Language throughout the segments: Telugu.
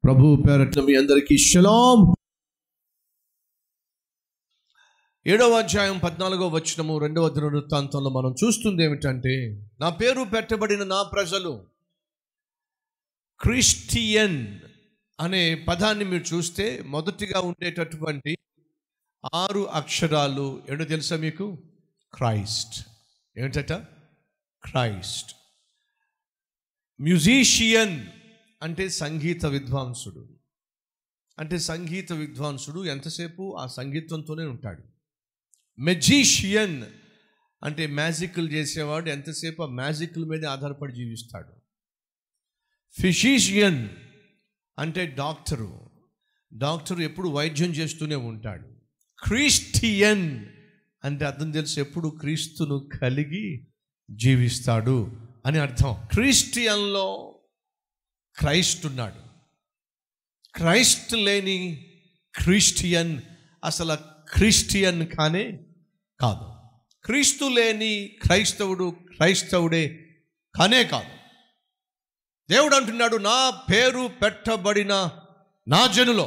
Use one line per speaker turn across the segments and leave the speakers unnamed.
ప్రభు పేరట్ల మీ అందరికీ షలాం ఏడవ అధ్యాయం పద్నాలుగో వచనము రెండవ దినవృత్తాంతంలో మనం చూస్తుంది ఏమిటంటే నా పేరు పెట్టబడిన నా ప్రజలు క్రిస్టియన్ అనే పదాన్ని మీరు చూస్తే మొదటిగా ఉండేటటువంటి ఆరు అక్షరాలు ఏంటో తెలుసా మీకు క్రైస్ట్ ఏంటట క్రైస్ట్ మ్యూజిషియన్ అంటే సంగీత విద్వాంసుడు అంటే సంగీత విద్వాంసుడు ఎంతసేపు ఆ సంగీతంతోనే ఉంటాడు మెజీషియన్ అంటే మ్యాజిక్లు చేసేవాడు ఎంతసేపు ఆ మ్యాజిక్ల మీద ఆధారపడి జీవిస్తాడు ఫిషీషియన్ అంటే డాక్టరు డాక్టర్ ఎప్పుడు వైద్యం చేస్తూనే ఉంటాడు క్రిస్టియన్ అంటే అర్థం తెలిసి ఎప్పుడు క్రీస్తును కలిగి జీవిస్తాడు అని అర్థం క్రిస్టియన్లో క్రైస్ట్ ఉన్నాడు క్రైస్ట్ లేని క్రిస్టియన్ అసలు క్రిస్టియన్ కానే కాదు క్రీస్తు లేని క్రైస్తవుడు క్రైస్తవుడే కానే కాదు దేవుడు అంటున్నాడు నా పేరు పెట్టబడిన నా జనులో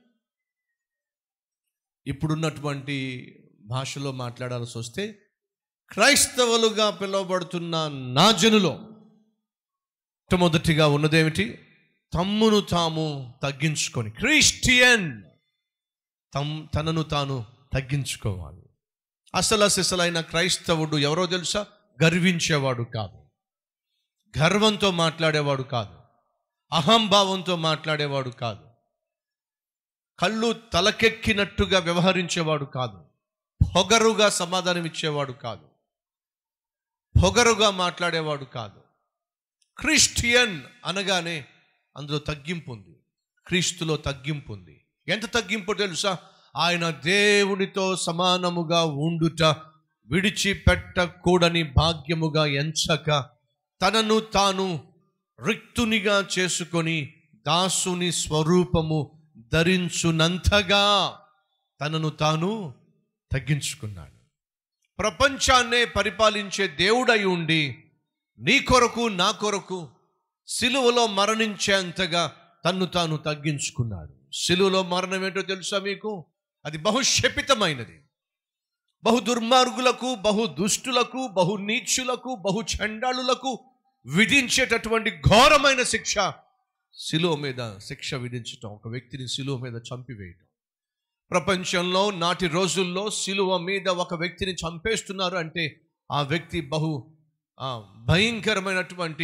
ఇప్పుడున్నటువంటి భాషలో మాట్లాడాల్సి వస్తే క్రైస్తవులుగా పిలువబడుతున్న నా జనులో మొట్టమొదటిగా ఉన్నదేమిటి తమ్మును తాము తగ్గించుకొని క్రిస్టియన్ తమ్ తనను తాను తగ్గించుకోవాలి అసలు అసలైన క్రైస్తవుడు ఎవరో తెలుసా గర్వించేవాడు కాదు గర్వంతో మాట్లాడేవాడు కాదు అహంభావంతో మాట్లాడేవాడు కాదు కళ్ళు తలకెక్కినట్టుగా వ్యవహరించేవాడు కాదు పొగరుగా సమాధానం ఇచ్చేవాడు కాదు పొగరుగా మాట్లాడేవాడు కాదు క్రిస్టియన్ అనగానే అందులో తగ్గింపు ఉంది క్రీస్తులో తగ్గింపు ఉంది ఎంత తగ్గింపు తెలుసా ఆయన దేవునితో సమానముగా ఉండుట విడిచిపెట్టకూడని భాగ్యముగా ఎంచక తనను తాను రిక్తునిగా చేసుకొని దాసుని స్వరూపము ధరించునంతగా తనను తాను తగ్గించుకున్నాడు ప్రపంచాన్నే పరిపాలించే దేవుడై ఉండి నీ కొరకు నా కొరకు సిలువలో మరణించేంతగా తన్ను తాను తగ్గించుకున్నాడు సిలువలో మరణం ఏంటో తెలుసా మీకు అది బహుశపితమైనది బహు దుర్మార్గులకు బహు దుష్టులకు బహు నీచులకు బహు చండాలులకు విధించేటటువంటి ఘోరమైన శిక్ష శిలువ మీద శిక్ష విధించటం ఒక వ్యక్తిని శిలువ మీద చంపివేయటం ప్రపంచంలో నాటి రోజుల్లో శిలువ మీద ఒక వ్యక్తిని చంపేస్తున్నారు అంటే ఆ వ్యక్తి బహు ఆ, భయంకరమైనటువంటి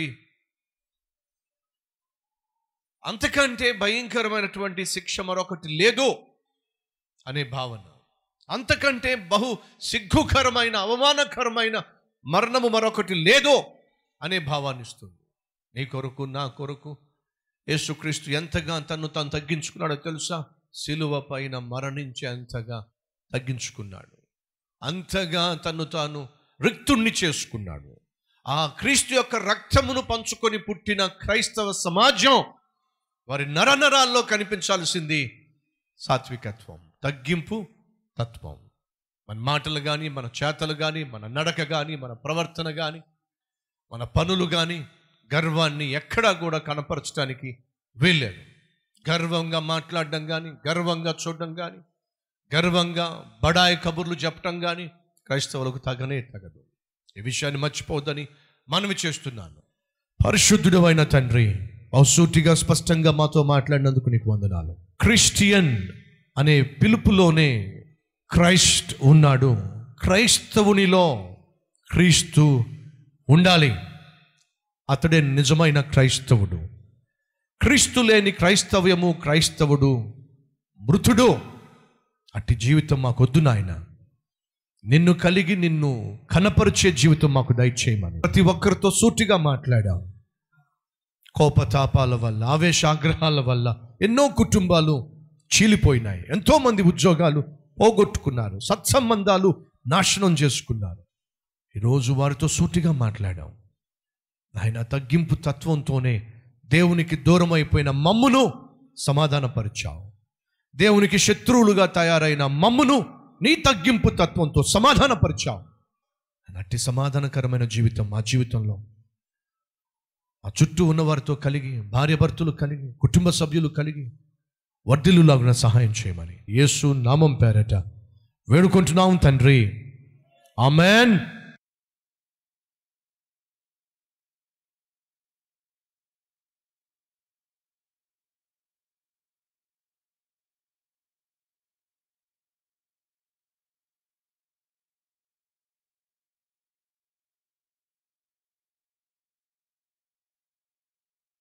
అంతకంటే భయంకరమైనటువంటి శిక్ష మరొకటి లేదు అనే భావన అంతకంటే బహు సిగ్గుకరమైన అవమానకరమైన మరణము మరొకటి లేదు అనే భావాన్ని ఇస్తుంది నీ కొరకు నా కొరకు యేసుక్రీస్తు ఎంతగా తను తాను తగ్గించుకున్నాడో తెలుసా శిలువ పైన మరణించేంతగా తగ్గించుకున్నాడు అంతగా తను తాను రిక్తుణ్ణి చేసుకున్నాడు ఆ క్రీస్తు యొక్క రక్తమును పంచుకొని పుట్టిన క్రైస్తవ సమాజం వారి నరనరాల్లో కనిపించాల్సింది సాత్వికత్వం తగ్గింపు తత్వం మన మాటలు కానీ మన చేతలు కానీ మన నడక కానీ మన ప్రవర్తన కానీ మన పనులు కానీ గర్వాన్ని ఎక్కడా కూడా కనపరచడానికి వీల్లేదు గర్వంగా మాట్లాడడం కానీ గర్వంగా చూడడం కానీ గర్వంగా బడాయి కబుర్లు చెప్పటం కానీ క్రైస్తవులకు తగనే తగదు ఈ విషయాన్ని మర్చిపోవద్దని మనవి చేస్తున్నాను పరిశుద్ధుడు అయిన తండ్రి బహుసూటిగా స్పష్టంగా మాతో మాట్లాడినందుకు నీకు వందనాలు క్రిస్టియన్ అనే పిలుపులోనే క్రైస్ట్ ఉన్నాడు క్రైస్తవునిలో క్రీస్తు ఉండాలి అతడే నిజమైన క్రైస్తవుడు క్రీస్తు లేని క్రైస్తవ్యము క్రైస్తవుడు మృతుడు అట్టి జీవితం మాకొద్దు నాయన నిన్ను కలిగి నిన్ను కనపరిచే జీవితం మాకు దయచేయమని ప్రతి ఒక్కరితో సూటిగా మాట్లాడాం కోపతాపాల వల్ల ఆవేశాగ్రహాల వల్ల ఎన్నో కుటుంబాలు చీలిపోయినాయి ఎంతో మంది ఉద్యోగాలు పోగొట్టుకున్నారు సత్సంబంధాలు నాశనం చేసుకున్నారు ఈరోజు వారితో సూటిగా మాట్లాడాం ఆయన తగ్గింపు తత్వంతోనే దేవునికి దూరం అయిపోయిన మమ్మును సమాధానపరిచావు దేవునికి శత్రువులుగా తయారైన మమ్మును నీ తగ్గింపు తత్వంతో సమాధానపరిచావు అట్టి సమాధానకరమైన జీవితం మా జీవితంలో ఆ చుట్టూ ఉన్నవారితో కలిగి భార్యాభర్తలు కలిగి కుటుంబ సభ్యులు కలిగి వర్ధిల్లు లాగున సహాయం చేయమని యేసు నామం పేరట వేడుకుంటున్నాం తండ్రి ఆమెన్